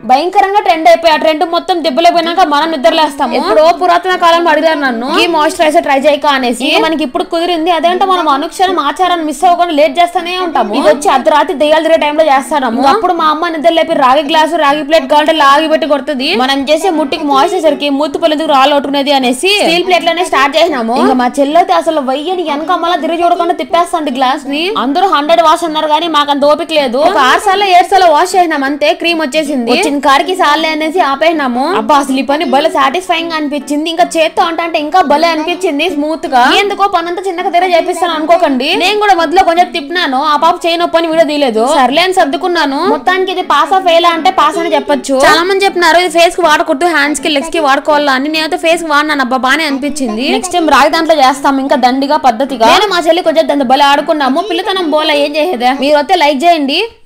భయంకరంగా ట్రెండ్ అయిపోయి ఆ ట్రెండ్ మొత్తం దెబ్బలు పోయినాక మనం నిద్రలేస్తాము ఎప్పుడో పురాతన కాలంలో అడిగారు నన్ను ఈ మాయిశ్చరైజర్ ట్రై చేయక అనేసి ఇంకా మనకి ఇప్పుడు కుదిరింది అదేంటే మనం అనుక్షణం ఆచారాన్ని మిస్ అవ్వకుండా లేట్ చేస్తానే ఉంటాము ఇది వచ్చి అర్ధరాత్రి దెయ్యాలు తిరిగే టైంలో చేస్తాము అప్పుడు మా అమ్మ నిద్ర లేపి రాగి గ్లాసు రాగి ప్లేట్ కావాలంటే లాగి పెట్టి కొడుతుంది మనం చేసే ముట్టికి మాయిశ్చరైజర్ కి మూతి పల్లెందుకు రాళ్ళు అవుతున్నది అనేసి స్టీల్ ప్లేట్ లోనే స్టార్ట్ చేసినాము ఇంకా మా చెల్లైతే అసలు వయ్యని వెనకమ్మల తిరిగి చూడకుండా తిప్పేస్తుంది గ్లాస్ ని అందరూ హండ్రెడ్ వాష్ అన్నారు కానీ మాకు అంత ఓపిక లేదు ఒక ఆరు సార్లు ఏడు సార్లు వాష్ చేసినాం అంతే క్రీమ్ వచ్చేసింది వచ్చిన కారికి సార్లే అనేసి ఆపేసినాము అబ్బా అసలు ఈ పని భలే సాటిస్ఫైయింగ్ అనిపించింది ఇంకా చేత్తో అంటే అంటే ఇంకా భలే అనిపించింది స్మూత్ గా ఎందుకో పని అంతా చిన్నగా తీరే చేపిస్తాను అనుకోకండి నేను కూడా మధ్యలో కొంచెం తిప్పినాను ఆ పాప చేయి నొప్పి అని వీడియో తీయలేదు సర్లే అని సర్దుకున్నాను మొత్తానికి ఇది పాస్ ఆఫ్ ఫెయిల్ అంటే పాస్ అని చెప్పొచ్చు చాలా మంది చెప్పినారు ఇది ఫేస్ కి వాడకూడదు హ్యాండ్స్ కి లెగ్స్ కి వాడుకోవాలా అని నేనైతే ఫేస్ కి వాడినాను అబ్బా బానే అనిపించింది నెక్స్ట్ టైం రాగి దాంట్లో చేస్తాం ఇంకా దండిగా పద్ధతిగా నేను మా చెల్లి కొంచెం దాంతో భలే ఆడుకున్నాము పిల్లతనం బోలా ఏం చేసేదే మీరు అయితే లైక్ చేయండి